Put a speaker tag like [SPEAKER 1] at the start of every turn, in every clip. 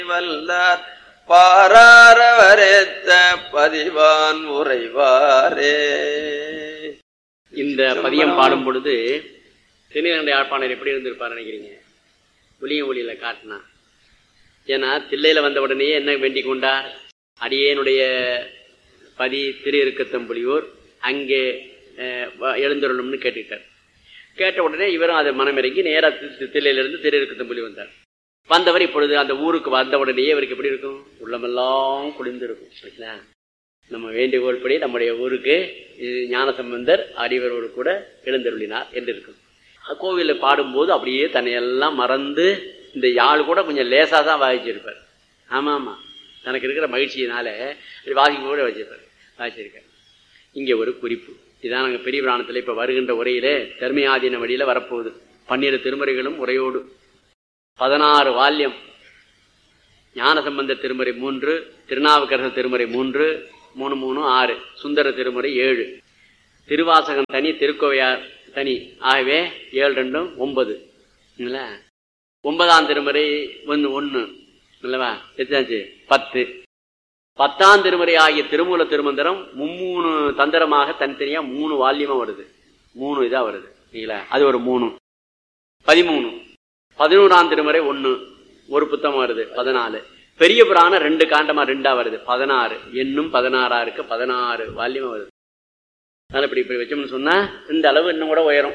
[SPEAKER 1] வல்லார் பாராரவரேத்த பதிவான் உறைவாரே
[SPEAKER 2] இந்த பதியம் பாடும் பொழுது திருநீலகண்ட யாழ்ப்பாணர் எப்படி இருந்திருப்பார் நினைக்கிறீங்க ஒளிய ஒளியில காட்டினா ஏன்னா தில்லையில வந்த உடனேயே என்ன வேண்டிக் கொண்டார் அடியேனுடைய பதி திரு இருக்கத்தம்புலியூர் அங்கே அஹ், வ- எழுந்தருளும்னு கேட்டுக்கிட்டார் கேட்ட உடனே இவரும் அதை மனமிறங்கி நேராக தில்லையிலிருந்து திரு இருக்கத்தம்புலி வந்தார் வந்தவர் இப்பொழுது அந்த ஊருக்கு வந்த உடனேயே இவருக்கு எப்படி இருக்கும் உள்ளமெல்லாம் குளிர்ந்து இருக்கும் சரிங்களா நம்ம வேண்டுகோள்படி நம்முடைய ஊருக்கு இது ஞானசம்பந்தர் அடிவரோடு கூட எழுந்தருளினார் என்று இருக்கும் கோவிலில் பாடும்போது அப்படியே தன்னையெல்லாம் மறந்து இந்த யாழ் கூட கொஞ்சம் லேசாக தான் வாசிச்சிருப்பார் ஆமாம் ஆமாம் தனக்கு இருக்கிற மகிழ்ச்சியினால இப்படி வாசிக்கும் கூட வச்சிருப்பார் வாசிச்சிருக்கார் இங்கே ஒரு குறிப்பு இதான் நாங்கள் பெரிய புராணத்தில் இப்போ வருகின்ற உரையிலே தர்மயாதீன வழியில் வரப்போகுது பன்னிரு திருமுறைகளும் உரையோடு பதினாறு வால்யம் ஞானசம்பந்த திருமுறை மூன்று திருநாவுக்கரசர் திருமுறை மூன்று மூணு மூணு ஆறு சுந்தர திருமுறை ஏழு திருவாசகம் தனி திருக்கோவையார் தனி ஆகவே ஏழு ரெண்டும் ஒன்பது இல்ல ஒன்பதாம் திருமுறை ஒன்று ஒன்று இல்லவா எத்தாச்சு பத்து பத்தாம் திருமுறை ஆகிய திருமூல திருமந்திரம் மும்மூணு தந்திரமாக தனித்தனியா மூணு வால்யமா வருது மூணு இதா வருது இல்லைங்களா அது ஒரு மூணு பதிமூணு பதினோராம் திருமுறை ஒன்று ஒரு புத்தகம் வருது பதினாலு பெரிய புராணம் ரெண்டு காண்டமா ரெண்டா வருது பதினாறு என்னும் பதினாறா இருக்கு பதினாறு வால்யமா வருது அதனால இப்படி இப்படி வச்சோம்னு சொன்னா இந்த அளவு இன்னும் கூட உயரும்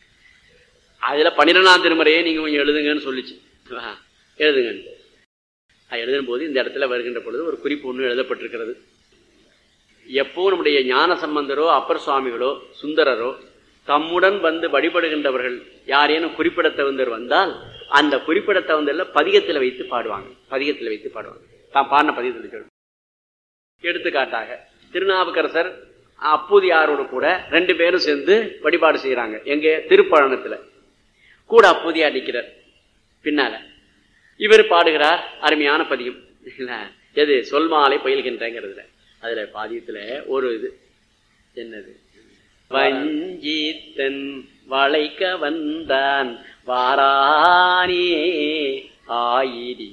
[SPEAKER 2] அதுல பன்னிரெண்டாம் திருமுறையே நீங்க கொஞ்சம் எழுதுங்கன்னு சொல்லிச்சு ஆ, எழுதுங்க அது எழுதும் போது இந்த இடத்துல வருகின்ற பொழுது ஒரு குறிப்பு ஒன்று எழுதப்பட்டிருக்கிறது எப்போ நம்முடைய ஞான சம்பந்தரோ அப்பர் சுவாமிகளோ சுந்தரரோ தம்முடன் வந்து வழிபடுகின்றவர்கள் யாரேனும் குறிப்பிடத்தகுந்தர் வந்தால் அந்த குறிப்பிடத்தகுந்தர்ல பதிகத்தில் வைத்து பாடுவாங்க பதிகத்தில் வைத்து பாடுவாங்க தான் பாடின பதிகத்தில் சொல்லு எடுத்துக்காட்டாக திருநாவுக்கரசர் அப்பூதியாரோடு கூட ரெண்டு பேரும் சேர்ந்து வழிபாடு செய்யறாங்க எங்க திருப்பழனத்துல கூட அப்பூதியார் நிற்கிறார் பின்னால இவர் பாடுகிறார் அருமையான பதியம் இல்ல? எது சொல் மாலை பயில்கின்றங்கிறதுல அதுல பாதியத்துல ஒரு இது என்னது வஞ்சித்தன் வளைக்க வந்தான் வாரானே ஆயிடி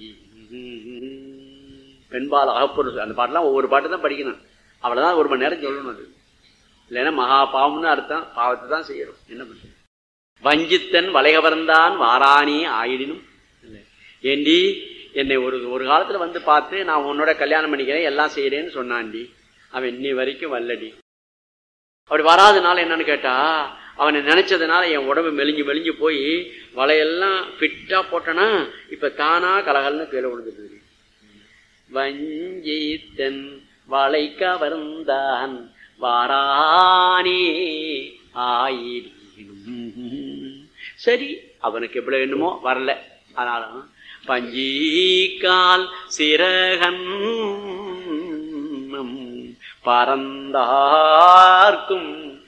[SPEAKER 2] பெண்பால் அகப்பொருள் அந்த பாட்டெல்லாம் ஒவ்வொரு பாட்டு தான் படிக்கணும் அவ்வளவுதான் ஒரு மணி நேரம் சொல்லணும் அது இல்லைன்னா மகா பாவம்னு அர்த்தம் பாவத்தை தான் செய்யறோம் என்ன பண்றது வஞ்சித்தன் வளைகவர்ந்தான் வாரானே ஆயிடினும் இல்லை. ஏண்டி என்னை ஒரு ஒரு காலத்துல வந்து பார்த்து நான் உன்னோட கல்யாணம் பண்ணிக்கிறேன் எல்லாம் செய்யறேன்னு சொன்னான்டி அவன் இன்னி வரைக்கும் வல்லடி அப்படி வராதனால என்னன்னு கேட்டா அவனை நினைச்சதுனால என் உடம்பு மெலிஞ்சு மெலிஞ்சு போய் வலையெல்லாம் ஃபிட்டா போட்டனா இப்ப தானா கலகல்னு கீழே விழுந்துட்டு வஞ்சித்தன் வளை கவர்ந்தான் வாரானே ஆயிடும் சரி அவனுக்கு எப்படி வேணுமோ வரல ஆனாலும் பஞ்சீக்கால் சிறகன் பறந்தார்க்கும்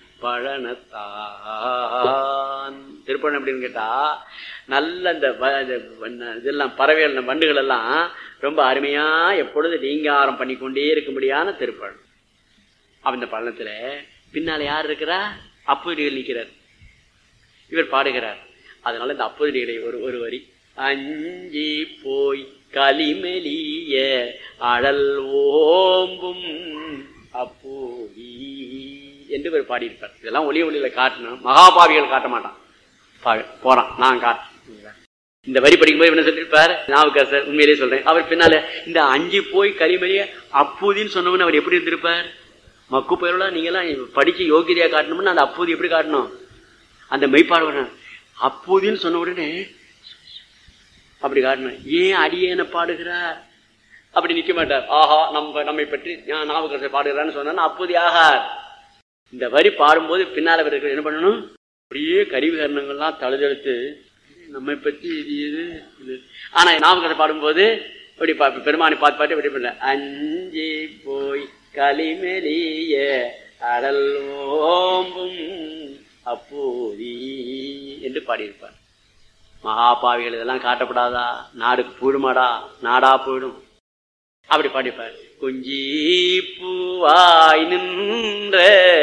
[SPEAKER 2] பழனத்தான் திருப்பணம் எப்படின்னு கேட்டா நல்ல இந்த வ- இந்த வண்ண- இதெல்லாம் பறவைகள் இந்த வண்டுகள் எல்லாம் ரொம்ப அருமையா எப்பொழுது நீங்காரம் பண்ணிக்கொண்டே இருக்கும்படியான திருப்பழம் அவன் இந்த பழனத்துல பின்னால யார் இருக்கிறா அப்படிகள் நிற்கிறார் இவர் பாடுகிறார் அதனால இந்த அப்பதிகளை ஒரு ஒரு வரி அஞ்சி போய் களிமெலிய அழல் ஓம்பும் அப்போதி என்று இவர் பாடியிருப்பார் இதெல்லாம் ஒளி ஒளியில காட்டணும் மகாபாவிகள் காட்ட மாட்டான் பா- போறான் நான் காட்டுறேன் இந்த வரி படிக்கும்போது என்ன சொல்லியிருப்பார் நாவுக்கரசர் உண்மையிலேயே சொல்றேன் அவர் பின்னால இந்த அஞ்சு போய் களிமலிய அப்பூதின்னு சொன்னவன் அவர் எப்படி இருந்திருப்பார் மக்கு பயிரோட நீங்கெல்லாம் படிச்சு யோகியதையா காட்டணும்னு அந்த அப்பூதி எப்படி காட்டணும் அந்த மெய்ப்பாடு அப்பூதின்னு சொன்ன உடனே அப்படி காட்டணும் ஏன் அடியேன பாடுகிறார் அப்படி நிக்க மாட்டார் ஆஹா நம்ம நம்மை பற்றி ஞா- நாவுக்கரசர் பாடுகிறான்னு சொன்னா அப்போது ஆகார் இந்த வரி பாடும்போது பின்னால இருக்கிற என்ன பண்ணணும் அப்படியே கருவிகரணங்கள்லாம் தழுதெடுத்து நம்மை பற்றி இது இது இது ஆனா நாவுக்கரசர் பாடும்போது இப்படி பா பெருமானை பார்த்து பார்த்து இப்படி பண்ணல அஞ்சி போய் களிமெலிய அடல் ஓம்பும் அப்போதி என்று பாடியிருப்பார் மகாபாவிகள் இதெல்லாம் காட்டப்படாதா நாடு போயிடுமாடா நாடா போயிடும் அப்படி பாடிப்பார் குஞ்சி பூவாய் நின்ற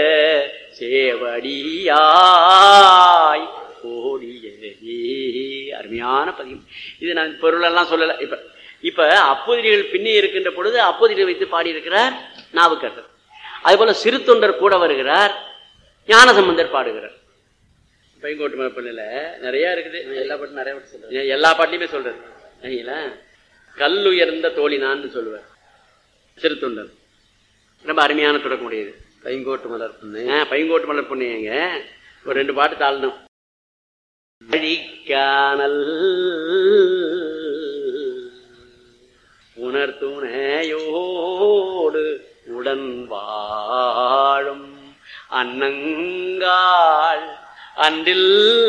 [SPEAKER 2] சேவடியாய் கோடியே அருமையான பதியம் இது நான் பொருளெல்லாம் சொல்லலை இப்ப இப்ப அப்போதிரிகள் பின்னே இருக்கின்ற பொழுது அப்போதிரிகள் வைத்து பாடியிருக்கிறார் நாவுக்கரசர் அதே போல சிறு தொண்டர் கூட வருகிறார் ஞானசம்பந்தர் பாடுகிறார் பையங்கோட்டு மரப்பள்ளியில நிறைய இருக்குது எல்லா பாட்டும் நிறைய பாட்டு சொல்றேன் எல்லா பாட்டிலுமே சொல்றது சரிங்களா கல் உயர்ந்த தோழினான்னு சொல்லுவார் சிறு தொண்டர் ரொம்ப அருமையான தொடக்கமுடையது
[SPEAKER 1] பைங்கோட்டு மலர் பொண்ணு
[SPEAKER 2] ஆ, பையங்கோட்டு மலர் பொண்ணுங்க ஒரு ரெண்டு பாட்டு தாழணும் வழிக்கானல் உணர்த்துணையோடு உடன் வாழும் அன்னங்காள் அன்றில்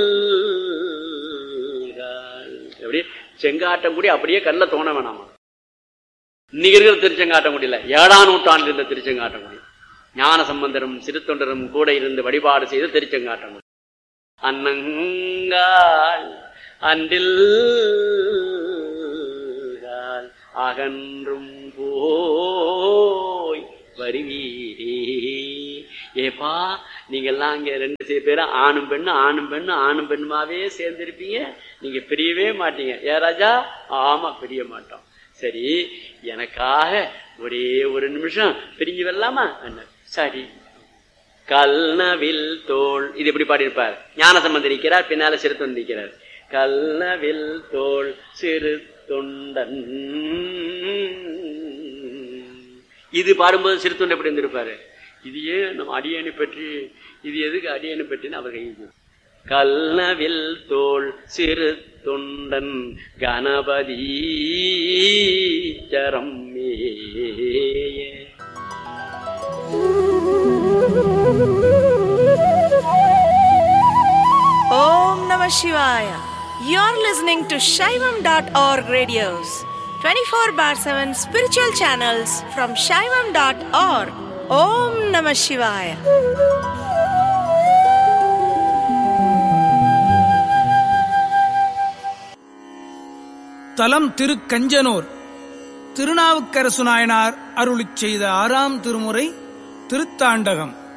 [SPEAKER 2] எப்படி செங்காட்டங்குடி அப்படியே கல்ல தோண வேணாமா இன்னைக்கு இருக்கிற திருச்செங்காட்டங்குடியில ஏழாம் நூற்றாண்டு இருந்த திருச்செங்காட்டங்குடி ஞான சம்பந்தரும் சிறுத்தொண்டரும் கூட இருந்து வழிபாடு செய்த திருச்செங்காட்டங்குடி அன்னங்கால் அன்றில் அகன்றும் போய் வருவீரே ஏப்பா நீங்கெல்லாம் இங்க ரெண்டு சே- பேரும் ஆணும் பெண்ணும் ஆணும் பெண்ணும் ஆணும் பெண்ணுமாவே சேர்ந்திருப்பீங்க நீங்க பிரியவே மாட்டீங்க ஏ ராஜா ஆமா பிரிய மாட்டோம் சரி எனக்காக ஒரே ஒரு நிமிஷம் பிரிஞ்சு வரலாமா என்ன சரி கல்னவில் தோள் இது எப்படி பாடியிருப்பார் ஞானசம்பந்தர் நிற்கிறார் பின்னால சிறு தொண்டன் நிற்கிறார் கல்னவில் தோள் சிறு தொண்டன் இது பாடும்போது சிறு தொண்டை எப்படி இருந்திருப்பாரு இது ஏன் நம்ம அடியனை பற்றி இது எதுக்கு அடியனை பற்றின்னு அவர் கையில் கல்னவில் தோள் சிறு தொண்டன் கணபதி சரம்
[SPEAKER 3] Om Namah Shivaya. You're listening to Shaivam.org radios, 24 bar 7 spiritual channels from Shaivam.org. Om Namah Shivaya.
[SPEAKER 4] தலம் திருக்கஞ்சனூர் திருநாவுக்கரசு நாயனார் அருளிச் செய்த ஆறாம் திருமுறை திருத்தாண்டகம்